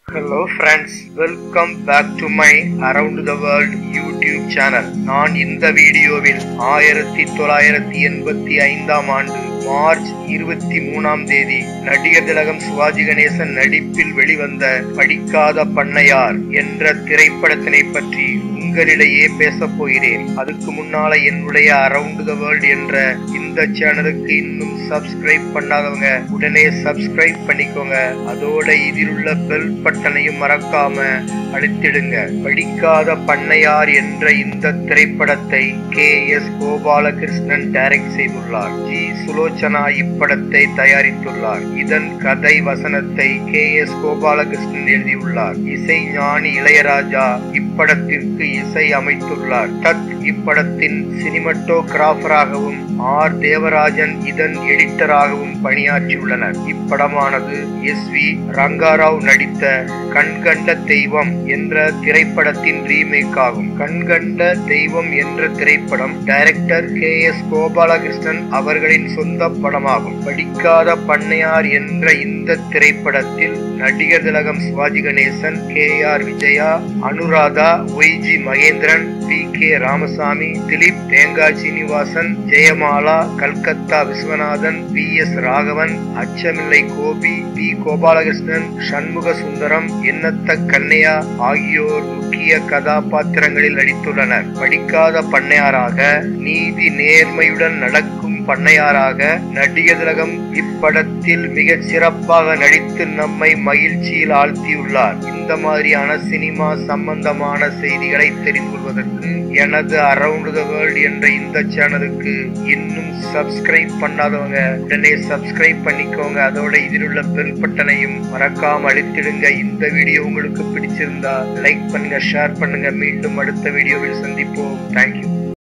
hello friends welcome back to my around the world YouTube channel நான் இந்த வீடியோவில் ஆயிரத்தி தொள்ளாயிரத்தி எண்பத்தி ஐந்தாம் ஆண்டு மார்ச் இருபத்தி மூணாம் தேதி நடிகர் திலகம் சிவாஜி கணேசன் நடிப்பில் வெளிவந்த படிக்காத பண்ணையார் என்ற திரைப்படத்தினை பற்றி உங்களிடையே பேசப் போகிறேன் அதுக்கு முன்னால என்னுடைய அரவுண்ட் த வேர்ல்ட் என்ற இந்த சேனலுக்கு இன்னும் சப்ஸ்கிரைப் பண்ணாதவங்க உடனே சப்ஸ்கிரைப் பண்ணிக்கோங்க அதோட இதில் உள்ள பெல் பட்டனையும் மறக்காம அழுத்திடுங்க படிக்காத பண்ணையார் என்ற இந்த திரைப்படத்தை கே எஸ் கோபாலகிருஷ்ணன் டைரக்ட் செய்துள்ளார் ஜி சுலோச்சனா இப்படத்தை தயாரித்துள்ளார் இதன் கதை வசனத்தை கே எஸ் கோபாலகிருஷ்ணன் எழுதியுள்ளார் இசை ஞானி இளையராஜா இப்படத்திற்கு இசை அமைத்துள்ளார் தத் இப்படத்தின் சினிமட்டோகிராஃபராகவும் ஆர் தேவராஜன் இதன் எடிட்டராகவும் பணியாற்றியுள்ளனர் இப்படமானது எஸ் வி ரங்காராவ் நடித்த கண்கண்ட தெய்வம் என்ற திரைப்படத்தின் ரீமேக் ஆகும் கண்கண்ட தெய்வம் என்ற திரைப்படம் டைரக்டர் கே எஸ் கோபாலகிருஷ்ணன் அவர்களின் சொந்த படமாகும் படிக்காத பண்ணையார் என்ற இந்த திரைப்படத்தில் நடிகர் திலகம் Sivaji Ganesan K R Vijaya Anuradha Y G Mahendran P K Ramasamy Dileep Thengai Srinivasan Jayamala Calcutta Viswanathan P S Raghavan Achamillai Gopi P Gopalakrishnan Shanmuga Sundaram Ennatha Kannaiya ஆகியோர் முக்கிய கதாபாத்திரங்களில் நடித்துள்ளனர் படிக்காத பண்ணையாராக நீதி நேர்மையுடன் நடக்கும் பண்ணையாராக நடிகர் திலகம் இப்படத்தில் மிகச் சிறப்பாக நடித்து நம்மை மகிழ்ச்சியில் ஆழ்த்தியுள்ளார் இந்த மாதிரியான சினிமா சம்பந்தமான செய்திகளை தெரிந்து கொள்வதற்கு எனது அரவுண்ட் த வேர்ல்ட் என்ற இந்த சேனலுக்கு இன்னும் சப்ஸ்கிரைப் பண்ணாதவங்க உடனே சப்ஸ்கிரைப் பண்ணிக்கோங்க அதோட இதில் உள்ள பெல் பட்டனையும் மறக்காம அழுத்திடுங்க இந்த வீடியோ உங்களுக்கு பிடிச்சிருந்தா லைக் பண்ணுங்க ஷேர் பண்ணுங்க மீண்டும் அடுத்த வீடியோவில் சந்திப்போம் தேங்க்யூ